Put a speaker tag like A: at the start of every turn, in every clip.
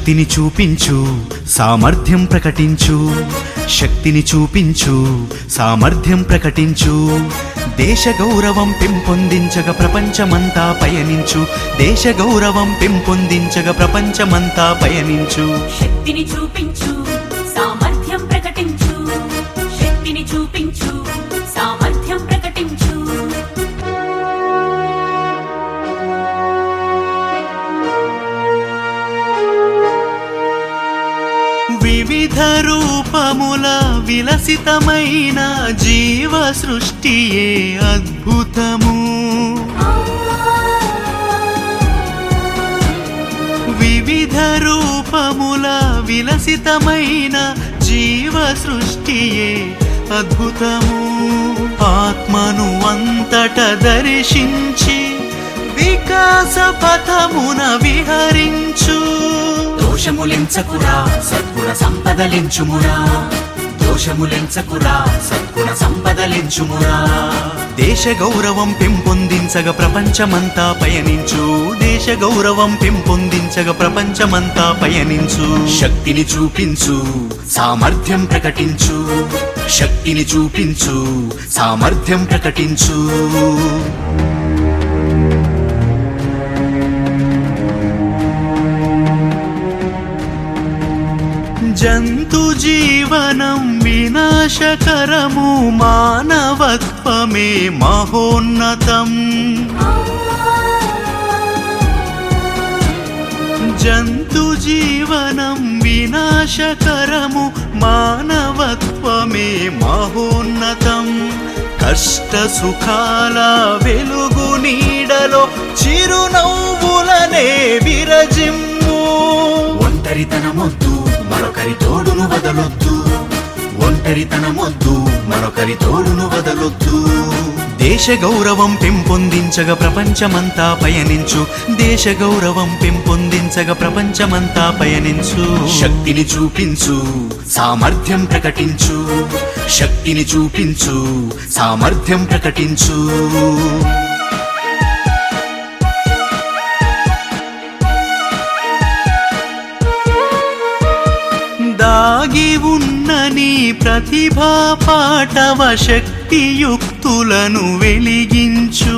A: శక్తిని చూపించు సామర్థ్యం ప్రకటించు శక్తిని చూపించు సామర్థ్యం ప్రకటించు దేశ గౌరవం పెంపొందించగ ప్రపంచమంతా పయనించు దేశ గౌరవం పెంపొందించగ ప్రపంచమంతా పయనించు
B: శక్తిని చూపించు సామర్థ్యం ప్రకటించు శక్తిని చూపించు సామర్థ్యం ప్రకటించు
A: వివిధ రూపముల విలసితమైన జీవ సృష్టియే అద్భుతము వివిధ రూపముల విలసితమైన జీవ సృష్టియే అద్భుతము ఆత్మను అంతట దర్శించి వికాస పథమున విహరించు
C: దోషములెంచకురా సద్గుణ సంపదలించుమురా దోషములెంచకురా సద్గుణ సంపదలించుమురా
A: దేశ గౌరవం పెంపొందించగ ప్రపంచమంతా పయనించు దేశ గౌరవం పెంపొందించగ ప్రపంచమంతా పయనించు
C: శక్తిని చూపించు సామర్థ్యం ప్రకటించు శక్తిని చూపించు సామర్థ్యం ప్రకటించు
A: జంతు జీవనం వినాశకరము మానవత్వమే మహోన్నతం జంతు జీవనం వినాశకరము మానవత్వమే మహోన్నతం కష్ట సుఖాల వెలుగు నీడలో చిరునవ్వులనే విరజిమ్ము
C: ఒంటరితనమొద్దు మరొకరి తోడును వదలొద్దు ఒంటరితనమొద్దు మరొకరి తోడును వదలొద్దు
A: దేశ గౌరవం పెంపొందించగ ప్రపంచమంతా పయనించు దేశ గౌరవం పెంపొందించగ ప్రపంచమంతా పయనించు
C: శక్తిని చూపించు సామర్థ్యం ప్రకటించు శక్తిని చూపించు సామర్థ్యం ప్రకటించు
A: దాగి ఉన్న నీ ప్రతిభా పాటవ శక్తియుక్తులను వెలిగించు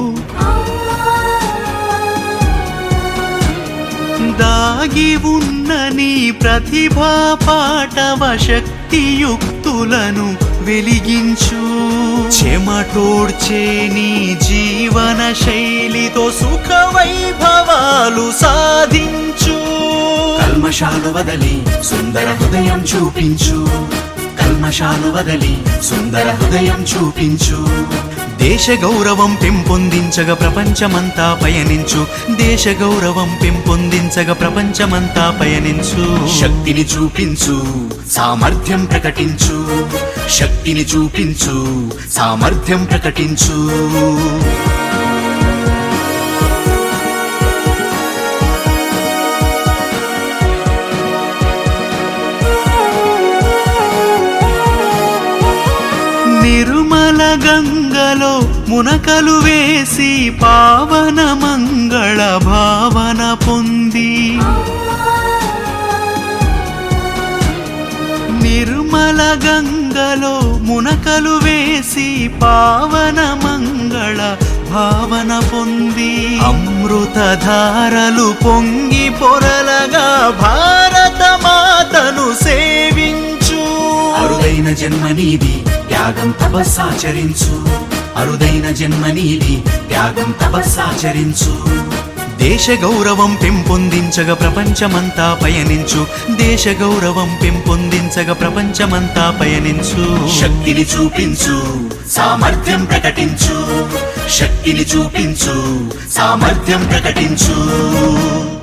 A: దాగి ఉన్న నీ ప్రతిభా పాటవ శక్తియుక్తులను వెలిగించు చెమటోడ్చే నీ జీవన శైలితో సుఖ వైభవాలు సాధించు
C: కల్మషాలు వదలి సుందర హృదయం చూపించు కల్మషాలు వదలి సుందర హృదయం చూపించు
A: దేశ గౌరవం పెంపొందించగ ప్రపంచమంతా పయనించు దేశ గౌరవం పెంపొందించగ ప్రపంచమంతా పయనించు
C: శక్తిని చూపించు సామర్థ్యం ప్రకటించు శక్తిని చూపించు సామర్థ్యం ప్రకటించు
A: నిర్మల గంగలో మునకలు వేసి పావన మంగళ భావన పొంది నిర్మల గంగలో మునకలు వేసి పావన మంగళ భావన పొంది అమృత ధారలు పొంగి పొరలగా భారత మాతను సేవించు
C: అరుదైన జన్మ నీది త్యాగం తపస్సాచరించు అరుదైన జన్మ నీది త్యాగం తపస్సాచరించు
A: దేశ గౌరవం పెంపొందించగ ప్రపంచమంతా పయనించు దేశ గౌరవం పెంపొందించగ ప్రపంచమంతా పయనించు
C: శక్తిని చూపించు సామర్థ్యం ప్రకటించు శక్తిని చూపించు సామర్థ్యం ప్రకటించు